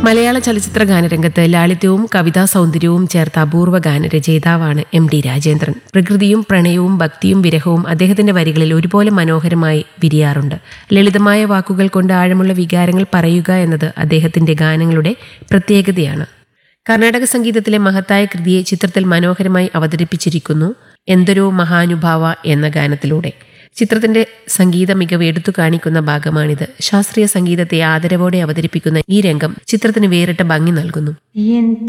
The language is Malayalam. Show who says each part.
Speaker 1: മലയാള ചലച്ചിത്ര ഗാനരംഗത്ത് ലാളിത്യവും കവിതാ സൗന്ദര്യവും ചേർത്ത അപൂർവ ഗാനരചയിതാവാണ് എം ഡി രാജേന്ദ്രൻ പ്രകൃതിയും പ്രണയവും ഭക്തിയും വിരഹവും അദ്ദേഹത്തിന്റെ വരികളിൽ ഒരുപോലെ മനോഹരമായി വിരിയാറുണ്ട് ലളിതമായ വാക്കുകൾ കൊണ്ട് ആഴമുള്ള വികാരങ്ങൾ പറയുക എന്നത് അദ്ദേഹത്തിന്റെ ഗാനങ്ങളുടെ പ്രത്യേകതയാണ് കർണാടക സംഗീതത്തിലെ മഹത്തായ കൃതിയെ ചിത്രത്തിൽ മനോഹരമായി അവതരിപ്പിച്ചിരിക്കുന്നു എന്തൊരോ മഹാനുഭാവ എന്ന ഗാനത്തിലൂടെ ചിത്രത്തിന്റെ സംഗീത മികവ് എടുത്തു കാണിക്കുന്ന ഭാഗമാണിത് ശാസ്ത്രീയ സംഗീതത്തെ ആദരവോടെ അവതരിപ്പിക്കുന്ന ഈ രംഗം ചിത്രത്തിന് വേറിട്ട ഭംഗി നൽകുന്നു
Speaker 2: ಎಂತ